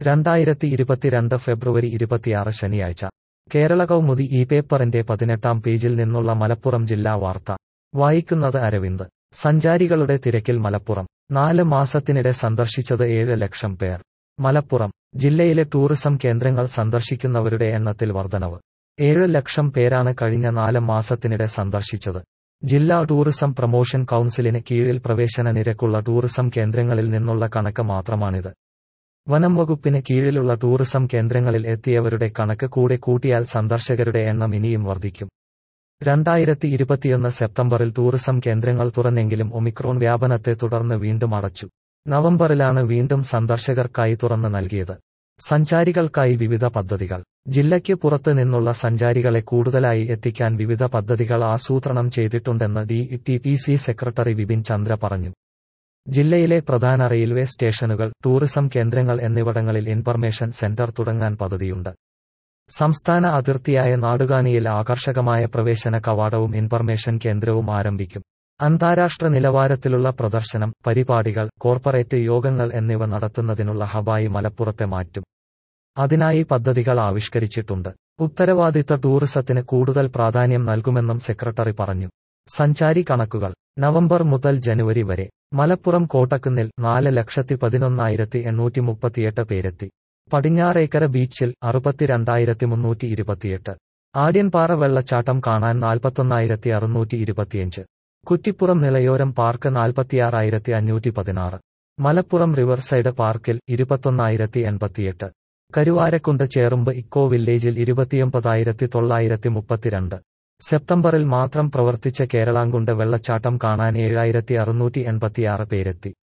രണ്ടായിരത്തി ഇരുപത്തിരണ്ട് ഫെബ്രുവരി ഇരുപത്തിയാറ് ശനിയാഴ്ച കേരള കൗമുദി ഈ പേപ്പറിന്റെ പതിനെട്ടാം പേജിൽ നിന്നുള്ള മലപ്പുറം ജില്ലാ വാർത്ത വായിക്കുന്നത് അരവിന്ദ് സഞ്ചാരികളുടെ തിരക്കിൽ മലപ്പുറം നാല് മാസത്തിനിടെ സന്ദർശിച്ചത് ഏഴ് ലക്ഷം പേർ മലപ്പുറം ജില്ലയിലെ ടൂറിസം കേന്ദ്രങ്ങൾ സന്ദർശിക്കുന്നവരുടെ എണ്ണത്തിൽ വർധനവ് ഏഴ് ലക്ഷം പേരാണ് കഴിഞ്ഞ നാല് മാസത്തിനിടെ സന്ദർശിച്ചത് ജില്ലാ ടൂറിസം പ്രൊമോഷൻ കൗൺസിലിന് കീഴിൽ പ്രവേശന നിരക്കുള്ള ടൂറിസം കേന്ദ്രങ്ങളിൽ നിന്നുള്ള കണക്ക് മാത്രമാണിത് വനം വകുപ്പിന് കീഴിലുള്ള ടൂറിസം കേന്ദ്രങ്ങളിൽ എത്തിയവരുടെ കണക്ക് കൂടെ കൂട്ടിയാൽ സന്ദർശകരുടെ എണ്ണം ഇനിയും വർദ്ധിക്കും രണ്ടായിരത്തി ഇരുപത്തിയൊന്ന് സെപ്റ്റംബറിൽ ടൂറിസം കേന്ദ്രങ്ങൾ തുറന്നെങ്കിലും ഒമിക്രോൺ വ്യാപനത്തെ തുടർന്ന് വീണ്ടും അടച്ചു നവംബറിലാണ് വീണ്ടും സന്ദർശകർക്കായി തുറന്നു നൽകിയത് സഞ്ചാരികൾക്കായി വിവിധ പദ്ധതികൾ ജില്ലയ്ക്ക് പുറത്ത് നിന്നുള്ള സഞ്ചാരികളെ കൂടുതലായി എത്തിക്കാൻ വിവിധ പദ്ധതികൾ ആസൂത്രണം ചെയ്തിട്ടുണ്ടെന്ന് D T P C secretary Vipin Chandra പറഞ്ഞു ജില്ലയിലെ പ്രധാന റെയിൽവേ സ്റ്റേഷനുകൾ ടൂറിസം കേന്ദ്രങ്ങൾ എന്നിവിടങ്ങളിൽ ഇൻഫർമേഷൻ സെന്റർ തുടങ്ങാൻ പദ്ധതിയുണ്ട് സംസ്ഥാന അതിർത്തിയായ നാടുകാണിയിൽ ആകർഷകമായ പ്രവേശന കവാടവും ഇൻഫർമേഷൻ കേന്ദ്രവും ആരംഭിക്കും അന്താരാഷ്ട്ര നിലവാരത്തിലുള്ള പ്രദർശനം പരിപാടികൾ കോർപ്പറേറ്റ് യോഗങ്ങൾ എന്നിവ നടത്തുന്നതിനുള്ള ഹബായി മലപ്പുറത്തെ മാറ്റും അതിനായി പദ്ധതികൾ ആവിഷ്കരിച്ചിട്ടുണ്ട് ഉത്തരവാദിത്ത ടൂറിസത്തിന് കൂടുതൽ പ്രാധാന്യം നൽകുമെന്നും സെക്രട്ടറി പറഞ്ഞു സഞ്ചാരി കണക്കുകൾ നവംബർ മുതൽ ജനുവരി വരെ മലപ്പുറം കോട്ടക്കുന്നിൽ നാല് ലക്ഷത്തി പതിനൊന്നായിരത്തി എണ്ണൂറ്റി മുപ്പത്തിയെട്ട് പേരെത്തി പടിഞ്ഞാറേക്കര ബീച്ചിൽ അറുപത്തിരണ്ടായിരത്തി മുന്നൂറ്റി ഇരുപത്തിയെട്ട് ആദ്യൻപാറ വെള്ളച്ചാട്ടം കാണാൻ നാൽപ്പത്തൊന്നായിരത്തി അറുന്നൂറ്റി ഇരുപത്തിയഞ്ച് കുറ്റിപ്പുറം നിളയോരം പാർക്ക് നാൽപ്പത്തിയാറായിരത്തി അഞ്ഞൂറ്റി പതിനാറ് മലപ്പുറം റിവർസൈഡ് പാർക്കിൽ ഇരുപത്തൊന്നായിരത്തി എൺപത്തിയെട്ട് കരുവാരക്കുണ്ട് ചേറുമ്പ് ഇക്കോ വില്ലേജിൽ ഇരുപത്തിയൊമ്പതായിരത്തി തൊള്ളായിരത്തി മുപ്പത്തിരണ്ട് സെപ്റ്റംബറിൽ മാത്രം പ്രവർത്തിച്ച കേരളാങ്കുണ്ട് വെള്ളച്ചാട്ടം കാണാൻ ഏഴായിരത്തി അറുന്നൂറ്റി എൺപത്തിയാറ് പേരെത്തി